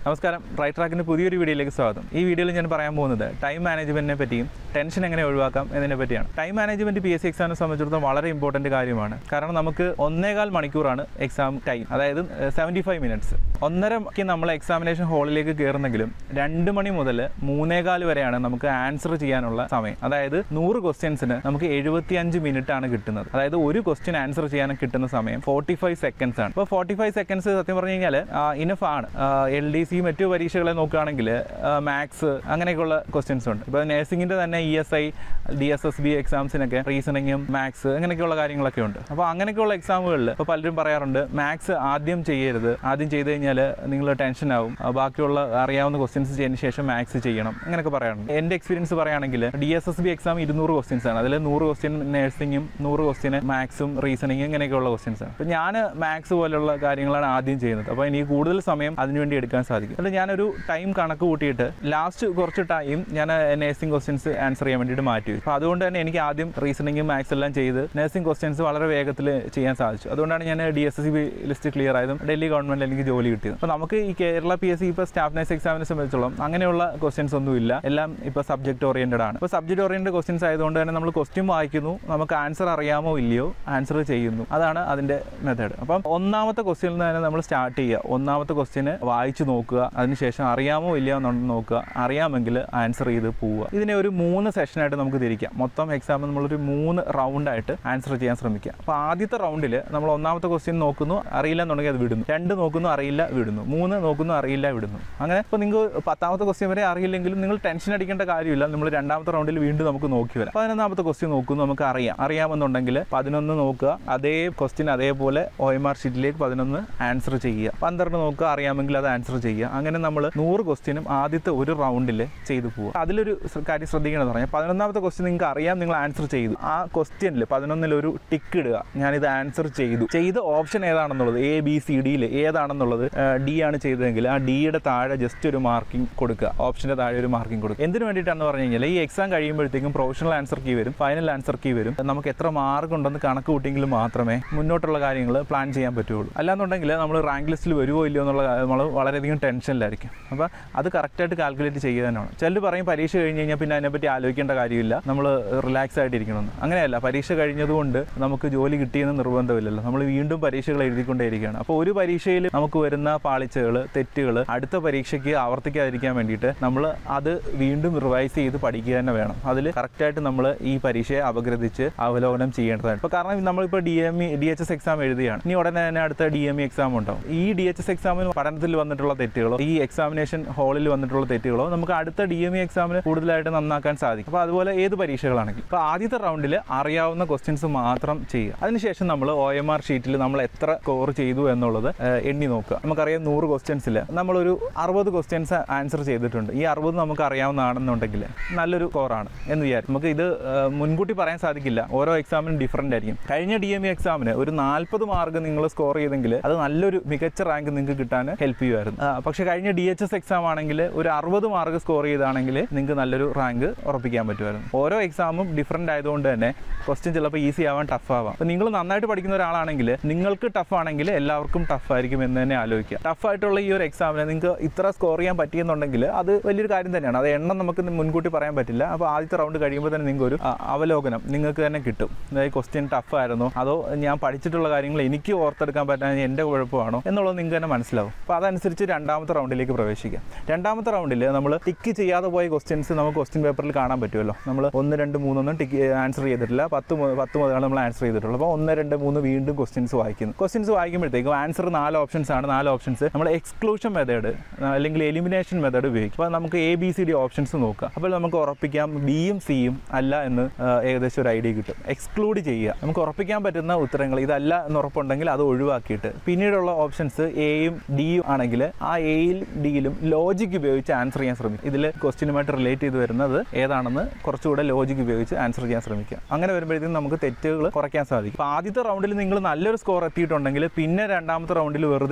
നമസ്കാരം റൈറ്റ് ട്രാക്കിൻ്റെ പുതിയൊരു വീഡിയോയിലേക്ക് സ്വാഗതം ഈ വീഡിയോയിൽ ഞാൻ പറയാൻ പോകുന്നത് ടൈം മാനേജ്മെന്റിനെ പറ്റിയും ടെൻഷൻ എങ്ങനെ ഒഴിവാക്കാം എന്നതിനെ പറ്റിയാണ് time management P S C എക്സാമിനെ സംബന്ധിച്ചിടത്തോളം വളരെ ഇമ്പോർട്ടൻറ്റ് കാര്യമാണ് കാരണം നമുക്ക് ഒന്നേകാൽ മണിക്കൂറാണ് എക്സാം ടൈം അതായത് സെവൻറ്റി ഫൈവ് മിനിറ്റ്സ് ഒന്നരക്ക് നമ്മൾ എക്സാമിനേഷൻ ഹാളിലേക്ക് കയറുന്നെങ്കിലും രണ്ട് മണി മുതൽ മൂന്നേകാൽ വരെയാണ് നമുക്ക് ആൻസർ ചെയ്യാനുള്ള സമയം അതായത് നൂറ് ക്വസ്റ്റ്യൻസിന് നമുക്ക് എഴുപത്തി അഞ്ച് മിനിറ്റ് ആണ് കിട്ടുന്നത് അതായത് ഒരു ക്വസ്റ്റ്യൻ ആൻസർ ചെയ്യാൻ കിട്ടുന്ന സമയം ഫോർട്ടി ഫൈവ് സെക്കൻഡ്സ് ആണ് അപ്പോൾ ഫോർട്ടി ഫൈവ് സെക്കൻഡ്സ് സത്യം പറഞ്ഞു കഴിഞ്ഞാൽ ഇനഫ് ആണ് എൽ ഡി സി മറ്റു പരീക്ഷകളെ നോക്കുകയാണെങ്കിൽ മാത്സ് അങ്ങനെയൊക്കെയുള്ള ക്വസ്റ്റ്യൻസ് ഉണ്ട് ഇപ്പോൾ നഴ്സിംഗിൻ്റെ തന്നെ E S I D S S B എക്സാംസിനൊക്കെ റീസണിങ്ങും മാത്സ് അങ്ങനെയൊക്കെയുള്ള കാര്യങ്ങളൊക്കെ ഉണ്ട് അപ്പോൾ അങ്ങനെയൊക്കെയുള്ള എക്സാമുകളിൽ ഇപ്പോൾ പലരും പറയാറുണ്ട് മാത്സ് ആദ്യം ചെയ്യരുത് ആദ്യം ചെയ്ത് കഴിഞ്ഞാൽ നിങ്ങൾ ടെൻഷൻ ആവും ആ, ബാക്കിയുള്ള അറിയാവുന്ന ക്വസ്റ്റ്യൻസ് ചെയ്തതിന് ശേഷം മാത്സ് ചെയ്യണം അങ്ങനെയൊക്കെ പറയാറുണ്ട് എൻ്റെ എക്സ്പീരിയൻസ് പറയുകയാണെങ്കിൽ D S S B exam ഇരുന്നൂറ് ക്വസ്റ്റ്യൻസ് ആണ് അതിൽ നൂറ് ക്വസ്റ്റ്യൻ നഴ്സിംഗും നൂറ് ക്വസ്റ്റ്യന് മാത്സും റീസണിങ്ങും ഇങ്ങനെയൊക്കെയുള്ള ക്വസ്റ്റ്യൻസ് ആണ് അപ്പോൾ ഞാൻ മാത്സ് പോലെയുള്ള കാര്യങ്ങളാണ് ആദ്യം ചെയ്യുന്നത് അപ്പോൾ എനിക്ക് കൂടുതൽ സമയം അതിനുവേണ്ടി എടുക്കാൻ സാധിക്കും എന്നിട്ട് ഞാനൊരു ടൈം കണക്ക് കൂട്ടിയിട്ട് ലാസ്റ്റ് കുറച്ച് ടൈം ഞാൻ നഴ്സിംഗ് ക്വസ്റ്റ്യൻസ് ആൻസർ ചെയ്യാൻ വേണ്ടിയിട്ട് മാറ്റി വെച്ചു അപ്പോൾ അതുകൊണ്ട് തന്നെ എനിക്ക് ആദ്യം റീസണിങ്ങും മാത്സ് എല്ലാം ചെയ്ത് നഴ്സിംഗ് ക്വസ്റ്റ്യൻസ് വളരെ വേഗത്തിൽ ചെയ്യാൻ സാധിച്ചു അതുകൊണ്ടാണ് ഞാൻ D S S B list clear ആയതും ഡൽഹി ഗവൺമെൻറ് എനിക്ക് ജോലി കിട്ടിയത് അപ്പോൾ നമുക്ക് ഈ കേരള പി എസ് സി ഇപ്പോൾ സ്റ്റാഫ് നഴ്സ് എക്സാമിനെ സംബന്ധിച്ചോളം അങ്ങനെയുള്ള ക്വസ്റ്റ്യൻസ് ഒന്നുമില്ല എല്ലാം ഇപ്പോൾ സബ്ജക്ട് ഓറിയൻറ്റഡ് ആണ് ഇപ്പോൾ സബ്ജക്ട് ഓറിയൻറ്റഡ് ക്വസ്റ്റ്യൻസ് ആയതുകൊണ്ട് തന്നെ നമ്മൾ ക്വസ്റ്റ്യൻ വായിക്കുന്നു നമുക്ക് ആൻസർ അറിയാമോ ഇല്ലയോ ആൻസർ ചെയ്യുന്നു അതാണ് അതിൻ്റെ മെത്തേഡ് അപ്പം ഒന്നാമത്തെ ക്വസ്റ്റ്യനിൽ നിന്ന് തന്നെ നമ്മൾ സ്റ്റാർട്ട് ചെയ്യുക ഒന്നാമത്തെ ക്വസ്റ്റ്യന് വായിച്ചു നോക്കുക അതിനുശേഷം അറിയാമോ ഇല്ലയോ എന്നുണ്ടെന്ന് നോക്കുക അറിയാമെങ്കിൽ ആൻസർ ചെയ്ത് പോവുക ഇതിനെ ഒരു മൂന്ന് സെഷനായിട്ട് നമുക്ക് തിരിക്കാം മൊത്തം എക്സാം നമ്മളൊരു മൂന്ന് റൗണ്ടായിട്ട് ആൻസർ ചെയ്യാൻ ശ്രമിക്കുക അപ്പോൾ ആദ്യത്തെ റൗണ്ടിൽ നമ്മൾ ഒന്നാമത്തെ ക്വസ്റ്റ്യൻ നോക്കുന്നു അറിയില്ല എന്നുണ്ടെങ്കിൽ അത് വിടുന്നു രണ്ട് നോക്കുന്നു അറിയില്ല വിടുന്നു മൂന്ന് നോക്കുന്നു അറിയില്ല വിടുന്നു അങ്ങനെ ഇപ്പോൾ നിങ്ങൾക്ക് പത്താമത്തെ ക്വസ്റ്റ്യൻ വരെ അറിയില്ലെങ്കിലും നിങ്ങൾ ടെൻഷൻ അടിക്കേണ്ട കാര്യമില്ല നമ്മൾ രണ്ടാമത്തെ റൗണ്ടിൽ വീണ്ടും നമുക്ക് നോക്കി വരാം പതിനൊന്നാമത്തെ ക്വസ്റ്റ്യൻ നോക്കുന്നു നമുക്ക് അറിയാം അറിയാമെന്നുണ്ടെങ്കിൽ പതിനൊന്ന് നോക്കുക അതേ ക്വസ്റ്റ്യൻ അതേപോലെ ഒ എം ആർ ഷീറ്റിലേക്ക് പതിനൊന്ന് ആൻസർ ചെയ്യുക പന്ത്രണ്ട് നോക്കുക അറിയാമെങ്കിൽ അത് ആൻസർ ചെയ്യുക അങ്ങനെ നമ്മൾ നൂറ് ക്വസ്റ്റ്യനും ആദ്യത്തെ ഒരു റൗണ്ടിൽ ചെയ്തു പോവുക അതിലൊരു ശ്ര- കാര്യം ശ്രദ്ധിക്കണമെന്ന് പറഞ്ഞാൽ പതിനൊന്നാമത്തെ ക്വസ്റ്റ്യൻ നിങ്ങൾക്ക് അറിയാം നിങ്ങൾ ആൻസർ ചെയ്തു ആ ക്വസ്റ്റ്യനിൽ പതിനൊന്നിൽ ഒരു ടിക്ക് ഇടുക ഞാനിത് ആൻസർ ചെയ്തു ചെയ്ത ഓപ്ഷൻ ഏതാണെന്നുള്ളത് എ ബി സി ഡിയിൽ ഏതാണെന്നുള്ളത് ഡി ആണ് ചെയ്തതെങ്കിൽ ആ ഡിയുടെ താഴെ ജസ്റ്റ് ഒരു മാർക്കിംഗ് കൊടുക്കുക ഓപ്ഷൻ്റെ താഴെ ഒരു മാർക്കിംഗ് കൊടുക്കുക എന്തിനു വേണ്ടിയിട്ടാണെന്ന് പറഞ്ഞു കഴിഞ്ഞാൽ ഈ എക്സാം കഴിയുമ്പോഴത്തേക്കും പ്രൊഫഷണൽ ആൻസർ കീ വരും ഫൈനൽ ആൻസർ കീ വരും നമുക്ക് എത്ര മാർക്ക് ഉണ്ടെന്ന് കണക്ക് കൂട്ടിയെങ്കിൽ മാത്രമേ മുന്നോട്ടുള്ള കാര്യങ്ങൾ പ്ലാൻ ചെയ്യാൻ പറ്റുള്ളൂ അല്ലാന്നുണ്ടെങ്കിൽ നമ്മൾ റാങ്ക് ലിസ്റ്റിൽ വരുമോ ഇല്ലയോ എന്നുള്ള നമ്മൾ വളരെയധികം ടെൻഷനിലായിരിക്കും അപ്പോൾ അത് കറക്റ്റായിട്ട് കാൽക്കുലേറ്റ് ചെയ്യുക തന്നെയാണ് ചിലർ പറയും പരീക്ഷ കഴിഞ്ഞ് കഴിഞ്ഞാൽ പിന്നെ അതിനെപ്പറ്റി ആലോചിക്കേണ്ട കാര്യമില്ല നമ്മൾ റിലാക്സ് ആയിട്ടിരിക്കണമെന്ന് അങ്ങനെയല്ല പരീക്ഷ കഴിഞ്ഞതുകൊണ്ട് നമുക്ക് ജോലി കിട്ടിയെന്ന് നിർബന്ധമില്ലല്ലോ നമ്മൾ വീണ്ടും പരീക്ഷകൾ എഴുതിക്കൊണ്ടേയിരിക്കുകയാണ് അപ്പോൾ ഒരു പരീക്ഷയിൽ നമുക്ക് വരുന്ന പാളിച്ചകൾ തെറ്റുകൾ അടുത്ത പരീക്ഷയ്ക്ക് ആവർത്തിക്കാതിരിക്കാൻ വേണ്ടിയിട്ട് നമ്മൾ അത് വീണ്ടും റിവൈസ് ചെയ്ത് പഠിക്കുക തന്നെ വേണം അതിൽ കറക്റ്റായിട്ട് നമ്മൾ ഈ പരീക്ഷയെ അപഗ്രഥിച്ച് അവലോകനം ചെയ്യേണ്ടതാണ് ഇപ്പോൾ കാരണം നമ്മളിപ്പോൾ D M E D H S exam എഴുതുകയാണ് ഇനി ഉടനെ തന്നെ അടുത്ത ഡി എം ഇ എക്സാം ഉണ്ടാവും ഈ ഡി എച്ച് എസ് എക്സാമിന് പഠനത്തിൽ വന്നിട്ടുള്ള തെറ്റുകളോ ഈ എക്സാമിനേഷൻ ഹാളിൽ വന്നിട്ടുള്ള തെറ്റുകളോ നമുക്ക് അടുത്ത ഡി എം ഇ എക്സാമിന് കൂടുതലായിട്ട് നന്നാക്കാൻ സാധിക്കും അപ്പോൾ അതുപോലെ ഏത് പരീക്ഷകളാണെങ്കിൽ ഇപ്പോൾ ആദ്യത്തെ റൗണ്ടിൽ അറിയാവുന്ന ക്വസ്റ്റ്യൻസ് മാത്രം ചെയ്യുക അതിനുശേഷം നമ്മൾ ഒ എം ആർ ഷീറ്റിൽ നമ്മൾ എത്ര സ്കോർ ചെയ്തു എന്നുള്ളത് ഏഹ്, എണ്ണി നോക്കുക നമുക്കറിയാം നൂറ് ക്വസ്റ്റ്യൻസിൽ നമ്മളൊരു അറുപത് ക്വസ്റ്റ്യൻസ് ആൻസർ ചെയ്തിട്ടുണ്ട് ഈ അറുപത് നമുക്ക് അറിയാവുന്നതാണെന്നുണ്ടെങ്കിൽ നല്ലൊരു സ്കോറാണ് എന്ന് വിചാരിക്കും നമുക്ക് ഇത് ഏഹ്, മുൻകൂട്ടി പറയാൻ സാധിക്കില്ല ഓരോ എക്സാമിനും ഡിഫറൻ്റ് ആയിരിക്കും കഴിഞ്ഞ ഡി എം ഇ എക്സാമിന് ഒരു നാൽപ്പത് മാർക്ക് നിങ്ങൾ സ്കോർ ചെയ്തെങ്കിൽ അത് നല്ലൊരു മികച്ച റാങ്ക് നിങ്ങൾക്ക് കിട്ടാൻ ഹെൽപ്പ് ചെയ്യുമായിരുന്നു ആ, പക്ഷേ കഴിഞ്ഞ ഡി എച്ച് എസ് എക്സാം ആണെങ്കിൽ ഒരു അറുപത് മാർക്ക് സ്കോർ ചെയ്താണെങ്കിൽ നിങ്ങൾക്ക് നല്ലൊരു റാങ്ക് ഉറപ്പിക്കാൻ പറ്റുമായിരുന്നു ഓരോ എക്സാമും ഡിഫറൻ്റ് ആയതുകൊണ്ട് തന്നെ ക്വസ്റ്റ്യൻ ചിലപ്പോൾ ഈസി ആവാൻ ടഫ് ആവാം അപ്പോൾ നിങ്ങൾ നന്നായിട്ട് പഠിക്കുന്ന ഒരാളാണെങ്കിൽ നിങ്ങൾക്ക് ടഫ് ആണെങ്കിൽ എല്ലാവർക്കും ടഫ് ആയിരിക്കും എന്ന് തന്നെ ആലോചിക്കുക ടഫ് ആയിട്ടുള്ള ഈ ഒരു എക്സാമിന് നിങ്ങൾക്ക് ഇത്ര സ്കോർ ചെയ്യാൻ പറ്റിയെന്നുണ്ടെങ്കിൽ അത് വലിയൊരു കാര്യം തന്നെയാണ് അത് എണ്ണം നമുക്ക് മുൻകൂട്ടി പറയാൻ പറ്റില്ല അപ്പോൾ ആദ്യത്തെ റൗണ്ട് കഴിയുമ്പോൾ തന്നെ നിങ്ങൾക്ക് ഒരു ആ, അവലോകനം നിങ്ങൾക്ക് തന്നെ കിട്ടും അതായത് ക്വസ്റ്റ്യൻ ടഫ് ആയിരുന്നോ അതോ ഞാൻ പഠിച്ചിട്ടുള്ള കാര്യങ്ങൾ എനിക്ക് ഓർത്തെടുക്കാൻ പറ്റാൻ എൻ്റെ കുഴപ്പമാണോ എന്നുള്ളത് നിങ്ങൾക്ക് തന്നെ മനസ്സിലാവും അപ്പോൾ അതനുസരിച്ച് രണ്ടാമത്തെ റൗണ്ടിലേക്ക് പ്രവേശിക്കാം രണ്ടാമത്തെ റൗണ്ടിൽ നമ്മൾ ടിക്ക് ചെയ്യാതെ പോയ ക്വസ്റ്റ്യൻസ് നമുക്ക് ക്വസ്റ്റ്യൻ പേപ്പറിൽ കാണാൻ പറ്റുമല്ലോ നമ്മൾ ഒന്ന് രണ്ട് മൂന്നൊന്നും ടിക്ക് ആൻസർ ചെയ്തിട്ടില്ല പത്ത് മു- പത്ത് മുതലാണ് നമ്മൾ ആൻസർ ചെയ്തിട്ടുള്ളൂ അപ്പോൾ ഒന്ന് രണ്ട് മൂന്ന് വീണ്ടും ക്വസ്റ്റ്യൻസ് വായിക്കുന്നു ക്വസ്റ്റ്യൻസ് വായിക്കുമ്പോഴത്തേക്കും ആൻസർ നാല് ഓപ്ഷൻസ് ആണ് നാല് ഓപ്ഷൻസ് നമ്മൾ എക്സ്ക്ലൂഷൻ മെത്തേഡ് അല്ലെങ്കിൽ എലിമിനേഷൻ മെത്തേഡ് ഉപയോഗിക്കും അപ്പോൾ നമുക്ക് A B C D options നോക്കുക അപ്പോൾ നമുക്ക് ഉറപ്പിക്കാം ബിയും സിയും അല്ല എന്ന് ആ, ഏകദേശം ഒരു ഐഡിയ കിട്ടും എക്സ്ക്ലൂഡ് ചെയ്യുക നമുക്ക് ഉറപ്പിക്കാൻ പറ്റുന്ന ഉത്തരങ്ങൾ ഇതല്ല എന്ന് ഉറപ്പുണ്ടെങ്കിൽ അത് ഒഴിവാക്കിയിട്ട് പിന്നീടുള്ള ഓപ്ഷൻസ് എയും ഡിയും ആണെങ്കിൽ ആ എയിൽ ഡിയിലും ലോജിക് ഉപയോഗിച്ച് ആൻസർ ചെയ്യാൻ ശ്രമിക്കും ഇതിൽ ക്വസ്റ്റ്യനുമായിട്ട് റിലേറ്റ് ചെയ്ത് വരുന്നത് ഏതാണെന്ന് കുറച്ചുകൂടെ ലോജിക് ഉപയോഗിച്ച് ആൻസർ ചെയ്യാൻ ശ്രമിക്കുക അങ്ങനെ വരുമ്പോഴത്തേക്കും നമുക്ക് തെറ്റുകൾ കുറയ്ക്കാൻ സാധിക്കും അപ്പോൾ ആദ്യത്തെ റൗണ്ടിൽ നിങ്ങൾ നല്ലൊരു സ്കോർ എത്തിയിട്ടുണ്ടെങ്കിൽ പിന്നെ രണ്ടാമത്തെ റൗണ്ടിൽ വെറുതെ കൂടുതൽ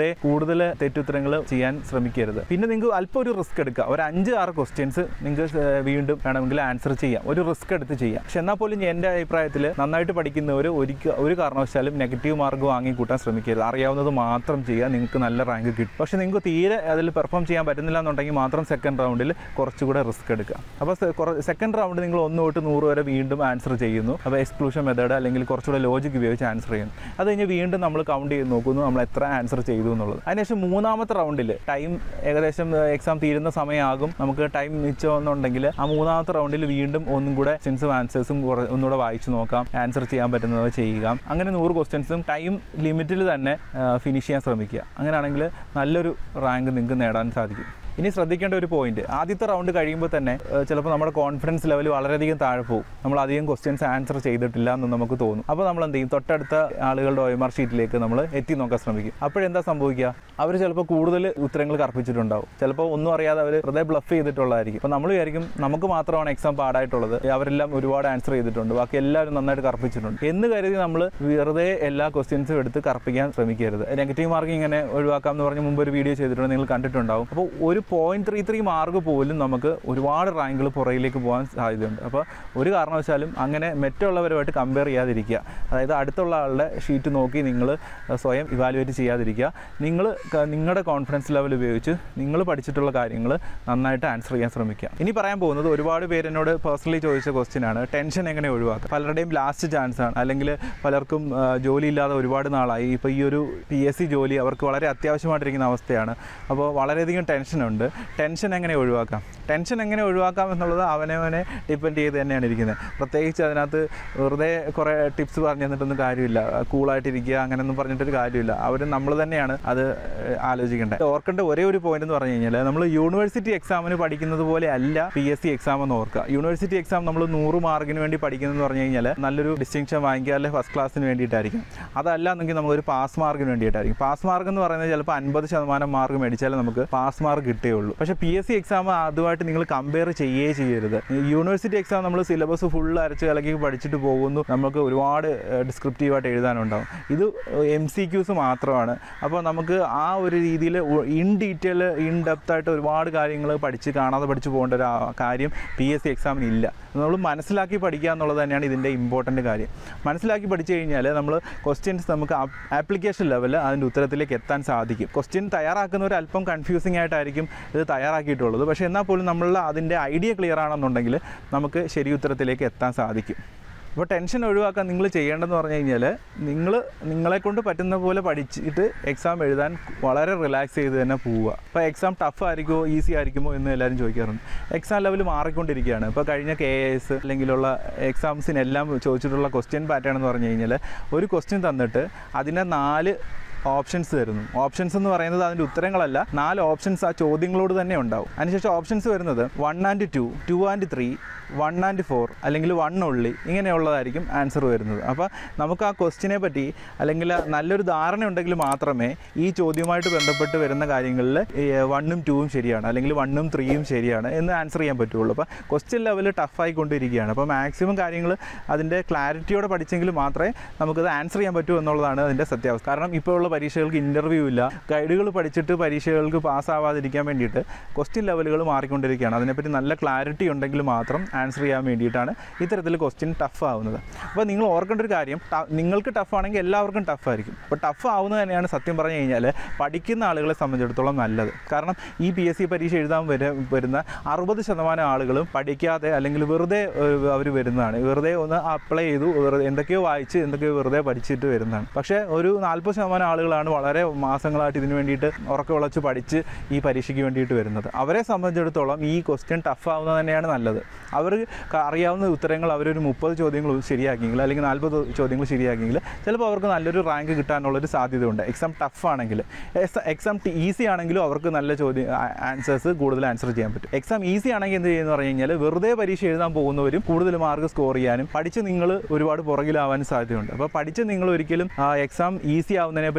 കൂടുതൽ തെറ്റുത്തരങ്ങൾ ചെയ്യാൻ ശ്രമിക്കരുത് പിന്നെ നിങ്ങൾക്ക് അല്പം ഒരു റിസ്ക് എടുക്കുക ഒരു അഞ്ച് ആറ് ക്വസ്റ്റ്യൻസ് നിങ്ങൾക്ക് വീണ്ടും വേണമെങ്കിൽ ആൻസർ ചെയ്യാം ഒരു റിസ്ക് എടുത്ത് ചെയ്യാം പക്ഷെ എന്നാൽ പോലും എൻ്റെ അഭിപ്രായത്തിൽ നന്നായിട്ട് പഠിക്കുന്നവർ ഒരിക്കൽ ഒരു കാരണവശാലും നെഗറ്റീവ് മാർക്ക് വാങ്ങിക്കൂട്ടാൻ ശ്രമിക്കരുത് അറിയാവുന്നത് മാത്രം ചെയ്യുക നിങ്ങൾക്ക് നല്ല റാങ്ക് കിട്ടും പക്ഷേ നിങ്ങൾക്ക് തീരെ അതിൽ പെർഫോം ചെയ്യാൻ പറ്റുന്നില്ല എന്നുണ്ടെങ്കിൽ മാത്രം സെക്കൻഡ് റൗണ്ടിൽ കുറച്ചുകൂടെ റിസ്ക് എടുക്കുക അപ്പോൾ സെക്കൻഡ് റൗണ്ട് നിങ്ങൾ ഒന്ന് തൊട്ട് നൂറ് വരെ വീണ്ടും ആൻസർ ചെയ്യുന്നു അപ്പോൾ എക്സ്ക്ലൂഷൻ മെത്തേഡ് അല്ലെങ്കിൽ കുറച്ചുകൂടെ ലോജിക് ഉപയോഗിച്ച് ആൻസർ ചെയ്യുന്നു അത് കഴിഞ്ഞ് വീണ്ടും നമ്മൾ കൗണ്ട് ചെയ്ത് നോക്കുന്നു നമ്മൾ എത്ര ആൻസർ ചെയ്തു എന്നുള്ളത് അതിനുശേഷം മൂന്നാമത്തെ റൗണ്ടിൽ ടൈം ഏകദേശം എക്സാം തീരുന്ന സമയമാകും നമുക്ക് ടൈം മിച്ചമെന്നുണ്ടെങ്കിൽ ആ മൂന്നാമത്തെ റൗണ്ടിൽ വീണ്ടും ഒന്നും കൂടെ ക്വസ്റ്റ്യൻസും ആൻസേഴ്സും ഒന്നുകൂടെ വായിച്ചു നോക്കാം ആൻസർ ചെയ്യാൻ പറ്റുന്നത് ചെയ്യുക അങ്ങനെ നൂറ് ക്വസ്റ്റ്യൻസും ടൈം ലിമിറ്റിൽ തന്നെ ഫിനിഷ് ചെയ്യാൻ ശ്രമിക്കുക അങ്ങനെയാണെങ്കിൽ നല്ലൊരു റാങ്ക് നിങ്ങൾക്ക് നേടാൻ സാധിക്കും ഇനി ശ്രദ്ധിക്കേണ്ട ഒരു പോയിന്റ് ആദ്യത്തെ റൗണ്ട് കഴിയുമ്പോൾ തന്നെ ഏഹ്, ചിലപ്പോൾ നമ്മുടെ കോൺഫിഡൻസ് ലെവൽ വളരെയധികം താഴെ പോകും നമ്മൾ അധികം ക്വസ്റ്റ്യൻസ് ആൻസർ ചെയ്തിട്ടില്ല എന്ന് നമുക്ക് തോന്നും അപ്പോൾ നമ്മൾ എന്ത് ചെയ്യും തൊട്ടടുത്ത ആളുകളുടെ ഒയമാർ ഷീറ്റിലേക്ക് നമ്മൾ എത്തി നോക്കാൻ ശ്രമിക്കും അപ്പോഴെന്താ സംഭവിക്കുക അവർ ചിലപ്പോൾ കൂടുതൽ ഉത്തരങ്ങൾ കർപ്പിച്ചിട്ടുണ്ടാവും ചിലപ്പോൾ ഒന്നും അറിയാതെ അവർ വെറുതെ ബ്ലഫ് ചെയ്തിട്ടുള്ളതായിരിക്കും അപ്പോൾ നമ്മൾ വിചാരിക്കും നമുക്ക് മാത്രമാണ് എക്സാം പാടായിട്ടുള്ളത് അവരെല്ലാം ഒരുപാട് ആൻസർ ചെയ്തിട്ടുണ്ട് ബാക്കി എല്ലാവരും നന്നായിട്ട് കർപ്പിച്ചിട്ടുണ്ട് എന്ന് കരുതി നമ്മൾ വെറുതെ എല്ലാ ക്വസ്റ്റ്യൻസും എടുത്ത് കർപ്പിക്കാൻ ശ്രമിക്കരുത് നെഗറ്റീവ് മാർക്ക് ഇങ്ങനെ ഒഴിവാക്കാം എന്ന് പറഞ്ഞ് മുമ്പ് ഒരു വീഡിയോ ചെയ്തിട്ടുണ്ട് നിങ്ങൾ കണ്ടിട്ടുണ്ടാവും അപ്പോൾ ഒരു പോയിന്റ് ത്രീ ത്രീ മാർക്ക് പോലും നമുക്ക് ഒരുപാട് റാങ്കുകൾ പുറകിലേക്ക് പോകാൻ സാധ്യതയുണ്ട് അപ്പോൾ ഒരു കാരണവശാലും അങ്ങനെ മറ്റുള്ളവരുമായിട്ട് കമ്പയർ ചെയ്യാതിരിക്കുക അതായത് അടുത്തുള്ള ആളുടെ ഷീറ്റ് നോക്കി നിങ്ങൾ സ്വയം ഇവാലുവേറ്റ് ചെയ്യാതിരിക്കുക നിങ്ങൾ നിങ്ങളുടെ കോൺഫിഡൻസ് ലെവൽ ഉപയോഗിച്ച് നിങ്ങൾ പഠിച്ചിട്ടുള്ള കാര്യങ്ങൾ നന്നായിട്ട് ആൻസർ ചെയ്യാൻ ശ്രമിക്കുക ഇനി പറയാൻ പോകുന്നത് ഒരുപാട് പേര് എന്നോട് പേഴ്സണലി ചോദിച്ച ക്വസ്റ്റ്യൻ ആണ് ടെൻഷൻ എങ്ങനെ ഒഴിവാക്കുക പലരുടെയും ലാസ്റ്റ് ചാൻസ് ആണ് അല്ലെങ്കിൽ പലർക്കും ആ, ജോലിയില്ലാതെ ഒരുപാട് നാളായി ഇപ്പോൾ ഈ ഒരു പി എസ് സി ജോലി അവർക്ക് വളരെ അത്യാവശ്യമായിട്ടിരിക്കുന്ന അവസ്ഥയാണ് അപ്പോൾ വളരെയധികം ടെൻഷനുണ്ട് ടെൻഷൻ എങ്ങനെ ഒഴിവാക്കാം ടെൻഷൻ എങ്ങനെ ഒഴിവാക്കാം എന്നുള്ളത് അവനവനെ ഡിപ്പെൻഡ് ചെയ്ത് തന്നെയാണ് ഇരിക്കുന്നത് പ്രത്യേകിച്ച് അതിനകത്ത് വെറുതെ കുറേ ടിപ്സ് പറഞ്ഞു തന്നിട്ടൊന്നും കാര്യമില്ല കൂളായിട്ടിരിക്കുക അങ്ങനെയൊന്നും പറഞ്ഞിട്ടൊരു കാര്യമില്ല അവർ നമ്മൾ തന്നെയാണ് അത് ഏഹ്, ആലോചിക്കേണ്ടത് ഓർക്കേണ്ട ഒരേ ഒരു പോയിന്റ് എന്ന് പറഞ്ഞു കഴിഞ്ഞാൽ നമ്മൾ യൂണിവേഴ്സിറ്റി എക്സാമിന് പഠിക്കുന്നത് പോലെ അല്ല പി എസ് സി എക്സാം എന്ന് ഓർക്കുക യൂണിവേഴ്സിറ്റി എക്സാം നമ്മൾ നൂറ് മാർക്കിന് വേണ്ടി പഠിക്കുന്നതെന്ന് പറഞ്ഞു കഴിഞ്ഞാൽ നല്ലൊരു ഡിസ്റ്റിങ്ഷൻ വാങ്ങിക്കുക അല്ലെങ്കിൽ ഫസ്റ്റ് ക്ലാസ്സിന് വേണ്ടിയിട്ടായിരിക്കും അതല്ല എന്നെങ്കിൽ നമുക്കൊരു പാസ് മാർക്കിന് വേണ്ടിയിട്ടായിരിക്കും പാസ് മാർക്ക് എന്ന് പറയുന്നത് ചിലപ്പോൾ അൻപത് ശതമാനം മാർക്ക് മേടിച്ചാലേ നമുക്ക് പാസ് മാർക്ക് കിട്ടുകയുള്ളൂ പക്ഷേ പി എസ് സി എക്സാം അതുമായിട്ട് നിങ്ങൾ കമ്പയർ ചെയ്യേ ചെയ്യരുത് യൂണിവേഴ്സിറ്റി എക്സാം നമ്മൾ സിലബസ് ഫുൾ അരച്ച് കലക്കി പഠിച്ചിട്ട് പോകുന്നു നമുക്ക് ഒരുപാട് ഡിസ്ക്രിപ്റ്റീവായിട്ട് എഴുതാനുണ്ടാവും ഇത് എം സി ക്യൂസ് മാത്രമാണ് അപ്പോൾ നമുക്ക് ആ ഒരു രീതിയിൽ ഇൻ ഡീറ്റെയിൽ ഇൻ ഡെപ്ത് ആയിട്ട് ഒരുപാട് കാര്യങ്ങൾ പഠിച്ച് കാണാതെ പഠിച്ച് പോകേണ്ട ഒരു ആ- കാര്യം പി എസ് സി എക്സാമിന് ഇല്ല നമ്മൾ മനസ്സിലാക്കി പഠിക്കുക എന്നുള്ളത് തന്നെയാണ് ഇതിൻ്റെ ഇമ്പോർട്ടൻ്റ് കാര്യം മനസ്സിലാക്കി പഠിച്ചു കഴിഞ്ഞാൽ നമ്മൾ ക്വസ്റ്റ്യൻസ് നമുക്ക് ആപ്ലിക്കേഷൻ ലെവലിൽ അതിൻ്റെ ഉത്തരത്തിലേക്ക് എത്താൻ സാധിക്കും ക്വസ്റ്റ്യൻ തയ്യാറാക്കുന്നവർ അല്പം കൺഫ്യൂസിംഗ് ആയിട്ടായിരിക്കും ഇത് തയ്യാറാക്കിയിട്ടുള്ളത് പക്ഷേ എന്നാൽ പോലും നമ്മൾ അതിൻ്റെ ഐഡിയ ക്ലിയർ ആണെന്നുണ്ടെങ്കിൽ നമുക്ക് ശരി ഉത്തരത്തിലേക്ക് എത്താൻ സാധിക്കും അപ്പോൾ ടെൻഷൻ ഒഴിവാക്കാൻ നിങ്ങൾ ചെയ്യേണ്ടതെന്ന് പറഞ്ഞു കഴിഞ്ഞാൽ നിങ്ങൾ നിങ്ങളെ കൊണ്ട് പറ്റുന്ന പോലെ പഠിച്ചിട്ട് എക്സാം എഴുതാൻ വളരെ റിലാക്സ് ചെയ്ത് തന്നെ പോവുക അപ്പോൾ എക്സാം ടഫ് ആയിരിക്കുമോ ഈസി ആയിരിക്കുമോ എന്ന് എല്ലാവരും ചോദിക്കാറുണ്ട് എക്സാം ലെവൽ മാറിക്കൊണ്ടിരിക്കുകയാണ് ഇപ്പോൾ കഴിഞ്ഞ കെ എസ് അല്ലെങ്കിലുള്ള എക്സാംസിനെല്ലാം ചോദിച്ചിട്ടുള്ള ക്വസ്റ്റ്യൻ പാറ്റേൺ എന്ന് പറഞ്ഞു കഴിഞ്ഞാൽ ഒരു ക്വസ്റ്റ്യൻ തന്നിട്ട് അതിനെ നാല് ഓപ്ഷൻസ് തരുന്നു ഓപ്ഷൻസ് എന്ന് പറയുന്നത് അതിൻ്റെ ഉത്തരങ്ങളല്ല നാല് ഓപ്ഷൻസ് ആ ചോദ്യങ്ങളോട് തന്നെ ഉണ്ടാവും അതിനുശേഷം ഓപ്ഷൻസ് വരുന്നത് one and two two and three one and four അല്ലെങ്കിൽ വൺ ഉള്ളി ഇങ്ങനെയുള്ളതായിരിക്കും ആൻസർ വരുന്നത് അപ്പോൾ നമുക്ക് ആ ക്വസ്റ്റിനെ പറ്റി അല്ലെങ്കിൽ നല്ലൊരു ധാരണ ഉണ്ടെങ്കിൽ മാത്രമേ ഈ ചോദ്യവുമായിട്ട് ബന്ധപ്പെട്ട് വരുന്ന കാര്യങ്ങളിൽ വണ്ണും ടൂവും ശരിയാണ് അല്ലെങ്കിൽ വണ്ണും ത്രീയും ശരിയാണ് എന്ന് ആൻസർ ചെയ്യാൻ പറ്റുള്ളൂ അപ്പോൾ ക്വസ്റ്റ്യൻ ലെവൽ ടഫായിക്കൊണ്ടിരിക്കുകയാണ് അപ്പോൾ മാക്സിമം കാര്യങ്ങൾ അതിൻ്റെ ക്ലാരിറ്റിയോടെ പഠിച്ചെങ്കിൽ മാത്രമേ നമുക്കത് ആൻസർ ചെയ്യാൻ പറ്റൂ എന്നുള്ളതാണ് അതിൻ്റെ സത്യാവസ്ഥ കാരണം ഇപ്പോൾ ഉള്ള പരീക്ഷകൾക്ക് ഇൻ്റർവ്യൂ ഇല്ല ഗൈഡുകൾ പഠിച്ചിട്ട് പരീക്ഷകൾക്ക് പാസ്സാവാതിരിക്കാൻ വേണ്ടിയിട്ട് ക്വസ്റ്റ്യൻ ലെവലുകൾ മാറിക്കൊണ്ടിരിക്കുകയാണ് അതിനെപ്പറ്റി നല്ല ക്ലാരിറ്റി ഉണ്ടെങ്കിൽ മാത്രം ആൻസർ ചെയ്യാൻ വേണ്ടിയിട്ടാണ് ഇത്തരത്തിൽ ക്വസ്റ്റ്യൻ ടഫ് ആവുന്നത് അപ്പോൾ നിങ്ങൾ ഓർക്കേണ്ട ഒരു കാര്യം ട- നിങ്ങൾക്ക് ടഫ് ആണെങ്കിൽ എല്ലാവർക്കും ടഫ് ആയിരിക്കും അപ്പോൾ ടഫ് ആവുന്നത് തന്നെയാണ് സത്യം പറഞ്ഞു കഴിഞ്ഞാൽ പഠിക്കുന്ന ആളുകളെ സംബന്ധിച്ചിടത്തോളം നല്ലത് കാരണം ഈ പി എസ് സി പരീക്ഷ എഴുതാൻ വര വരുന്ന അറുപത് ശതമാനം ആളുകളും പഠിക്കാതെ അല്ലെങ്കിൽ വെറുതെ അവർ വരുന്നതാണ് വെറുതെ ഒന്ന് അപ്ലൈ ചെയ്തു വെറുതെ എന്തൊക്കെയോ വായിച്ച് എന്തൊക്കെയോ വെറുതെ പഠിച്ചിട്ട് വരുന്നതാണ് പക്ഷേ ഒരു നാൽപ്പത് ശതമാനം ആളുകളാണ് വളരെ മാസങ്ങളായിട്ട് ഇതിന് വേണ്ടിയിട്ട് ഉറക്കെ വിളച്ച് പഠിച്ച് ഈ പരീക്ഷയ്ക്ക് വേണ്ടിയിട്ട് വരുന്നത് അവരെ സംബന്ധിച്ചിടത്തോളം ഈ ക്വസ്റ്റ്യൻ ടഫ് ആവുന്നത് തന്നെയാണ് നല്ലത് അവർ അറിയാവുന്ന ഉത്തരങ്ങൾ അവരൊരു മുപ്പത് ചോദ്യങ്ങൾ ശരിയാക്കിയെങ്കിൽ അല്ലെങ്കിൽ നാൽപ്പത് ചോദ്യങ്ങൾ ശരിയാക്കിയെങ്കിൽ ചിലപ്പോൾ അവർക്ക് നല്ലൊരു റാങ്ക് കിട്ടാനുള്ളൊരു സാധ്യതയുണ്ട് എക്സാം ടഫ് ആണെങ്കിൽ എക്സാം ഈസി ആണെങ്കിലും അവർക്ക് നല്ല ചോദ്യം ആൻസേഴ്സ് കൂടുതൽ ആൻസർ ചെയ്യാൻ പറ്റും എക്സാം ഈസി ആണെങ്കിൽ എന്ത് ചെയ്യുന്നു പറഞ്ഞു കഴിഞ്ഞാൽ വെറുതെ പരീക്ഷ എഴുതാൻ പോകുന്നവരും കൂടുതൽ മാർക്ക് സ്കോർ ചെയ്യാനും പഠിച്ച് നിങ്ങൾ ഒരുപാട് പുറകിലാവാനും സാധ്യതയുണ്ട് അപ്പോൾ പഠിച്ച് നിങ്ങൾ ഒരിക്കലും എക്സാം ഈസി ആവുന്നതിനെ പറ്റി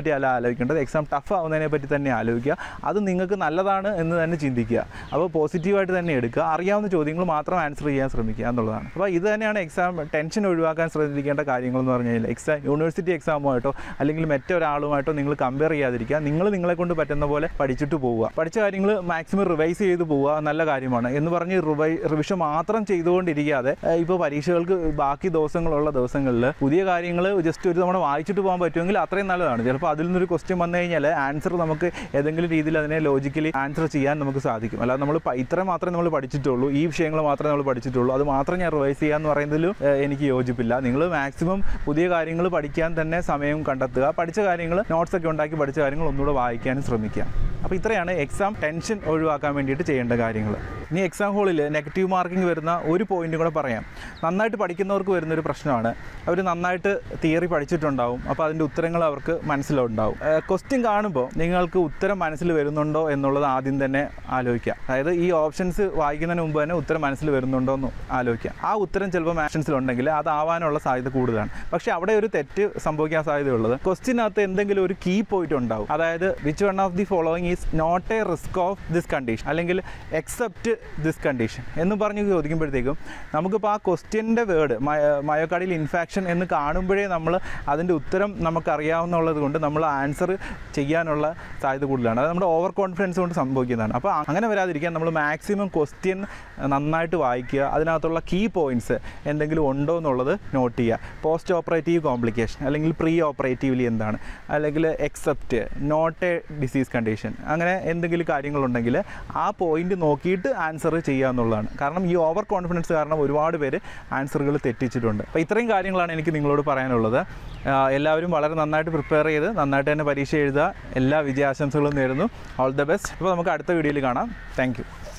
പറ്റി അല്ല ആലോചിക്കേണ്ടത് എക്സാം ടഫ് ആവുന്നതിനെ പറ്റി തന്നെ ആലോചിക്കുക അത് നിങ്ങൾക്ക് നല്ലതാണ് എന്ന് തന്നെ ചിന്തിക്കുക അപ്പോൾ പോസിറ്റീവായിട്ട് തന്നെ എടുക്കുക അറിയാവുന്ന ചോദ്യങ്ങൾ മാത്രം ആൻസർ ചെയ്യാൻ ശ്രമിക്കുക എന്നുള്ളതാണ് അപ്പോൾ ഇത് തന്നെയാണ് എക്സാം ടെൻഷൻ ഒഴിവാക്കാൻ ശ്രദ്ധിക്കേണ്ട കാര്യങ്ങളെന്ന് പറഞ്ഞു കഴിഞ്ഞാൽ എക്സാം യൂണിവേഴ്സിറ്റി എക്സാമുമായിട്ടോ അല്ലെങ്കിൽ മറ്റൊരാളുമായിട്ടോ നിങ്ങൾ കമ്പയർ ചെയ്യാതിരിക്കുക നിങ്ങൾ നിങ്ങളെ കൊണ്ട് പറ്റുന്ന പോലെ പഠിച്ചിട്ട് പോവുക പഠിച്ച കാര്യങ്ങൾ മാക്സിമം റിവൈസ് ചെയ്ത് പോവുക നല്ല കാര്യമാണ് എന്ന് പറഞ്ഞ് റിവൈ റിവിഷൻ മാത്രം ചെയ്തുകൊണ്ടിരിക്കാതെ ഇപ്പോൾ പരീക്ഷകൾക്ക് ബാക്കി ദിവസങ്ങളുള്ള ദിവസങ്ങളിൽ പുതിയ കാര്യങ്ങൾ ജസ്റ്റ് ഒരു തവണ വായിച്ചിട്ട് പോകാൻ പറ്റുമെങ്കിൽ അത്രയും നല്ലതാണ് ചിലപ്പോൾ അതിൽ നിന്നൊരു ക്വസ്റ്റ്യൻ വന്നു കഴിഞ്ഞാൽ ആൻസർ നമുക്ക് ഏതെങ്കിലും രീതിയിൽ അതിനെ ലോജിക്കലി ആൻസർ ചെയ്യാൻ നമുക്ക് സാധിക്കും അല്ലാതെ നമ്മൾ പ- ഇത്ര മാത്രമേ നമ്മൾ പഠിച്ചിട്ടുള്ളൂ ഈ വിഷയങ്ങൾ മാത്രമേ നമ്മൾ പഠിച്ചിട്ടുള്ളൂ അത് മാത്രം ഞാൻ റിവൈസ് ചെയ്യാന്ന് പറയുന്നതിലും ഏഹ്, എനിക്ക് യോജിപ്പില്ല നിങ്ങൾ മാക്സിമം പുതിയ കാര്യങ്ങൾ പഠിക്കാൻ തന്നെ സമയം കണ്ടെത്തുക പഠിച്ച കാര്യങ്ങൾ നോട്ട്സ് ഒക്കെ ഉണ്ടാക്കി പഠിച്ച കാര്യങ്ങൾ ഒന്നുകൂടെ വായിക്കാനും ശ്രമിക്കുക അപ്പോൾ ഇത്രയാണ് എക്സാം ടെൻഷൻ ഒഴിവാക്കാൻ വേണ്ടിയിട്ട് ചെയ്യേണ്ട കാര്യങ്ങൾ ഇനി എക്സാം ഹോളിൽ നെഗറ്റീവ് മാർക്കിംഗ് വരുന്ന ഒരു പോയിന്റ് കൂടെ പറയാം നന്നായിട്ട് പഠിക്കുന്നവർക്ക് വരുന്നൊരു പ്രശ്നമാണ് അവർ നന്നായിട്ട് തിയറി പഠിച്ചിട്ടുണ്ടാവും അപ്പോൾ അതിൻ്റെ ഉത്തരങ്ങൾ അവർക്ക് മനസ്സിലുണ്ടാവും ക്വസ്റ്റ്യൻ കാണുമ്പോൾ നിങ്ങൾക്ക് ഉത്തരം മനസ്സിൽ വരുന്നുണ്ടോ എന്നുള്ളത് ആദ്യം തന്നെ ആലോചിക്കുക അതായത് ഈ ഓപ്ഷൻസ് വായിക്കുന്നതിന് മുമ്പ് തന്നെ ഉത്തരം മനസ്സിൽ വരുന്നുണ്ടോ എന്ന് ആലോചിക്കുക ആ ഉത്തരം ചിലപ്പോൾ ആക്ഷൻസിലുണ്ടെങ്കിൽ അതാവാനുള്ള സാധ്യത കൂടുതലാണ് പക്ഷേ അവിടെ ഒരു തെറ്റ് സംഭവിക്കാൻ സാധ്യതയുള്ളത് ക്വസ്റ്റ്യനകത്ത് എന്തെങ്കിലും ഒരു കീ പോയിന്റ് ഉണ്ടാവും അതായത് which one of the following is not a risk of this condition അല്ലെങ്കിൽ എക്സെപ്റ്റ് ദിസ് കണ്ടീഷൻ എന്ന് പറഞ്ഞ് ചോദിക്കുമ്പോഴത്തേക്കും നമുക്കിപ്പോൾ ആ ക്വസ്റ്റ്യൻ്റെ വേർഡ് മയോക്കാർഡിൽ ഇൻഫാക്ഷൻ എന്ന് കാണുമ്പോഴേ നമ്മൾ അതിൻ്റെ ഉത്തരം നമുക്കറിയാവുന്നുള്ളത് കൊണ്ട് നമ്മൾ ആൻസർ ചെയ്യാനുള്ള സാധ്യത കൂടുതലാണ് അത് നമ്മുടെ ഓവർ കോൺഫിഡൻസ് കൊണ്ട് സംഭവിക്കുന്നതാണ് അപ്പോൾ അങ്ങനെ വരാതിരിക്കാൻ നമ്മൾ മാക്സിമം ക്വസ്റ്റ്യൻ നന്നായിട്ട് വായിക്കുക അതിനകത്തുള്ള കീ പോയിൻറ്റ്സ് എന്തെങ്കിലും ഉണ്ടോ എന്നുള്ളത് നോട്ട് ചെയ്യുക പോസ്റ്റ് ഓപ്പറേറ്റീവ് കോംപ്ലിക്കേഷൻ അല്ലെങ്കിൽ പ്രീ ഓപ്പറേറ്റീവ്ലി എന്താണ് അല്ലെങ്കിൽ except not a disease condition അങ്ങനെ എന്തെങ്കിലും കാര്യങ്ങളുണ്ടെങ്കിൽ ആ പോയിന്റ് നോക്കിയിട്ട് ആൻസർ ചെയ്യുക എന്നുള്ളതാണ് കാരണം ഈ ഓവർ കോൺഫിഡൻസ് കാരണം ഒരുപാട് പേര് ആൻസറുകൾ തെറ്റിച്ചിട്ടുണ്ട് അപ്പോൾ ഇത്രയും കാര്യങ്ങളാണ് എനിക്ക് നിങ്ങളോട് പറയാനുള്ളത് ആ, എല്ലാവരും വളരെ നന്നായിട്ട് പ്രിപ്പയർ ചെയ്ത് നന്നായിട്ട് തന്നെ പരീക്ഷ എഴുതുക എല്ലാ വിജയാശംസകളും നേരുന്നു ഓൾ ദ ബെസ്റ്റ് അപ്പോൾ നമുക്ക് അടുത്ത വീഡിയോയിൽ കാണാം താങ്ക്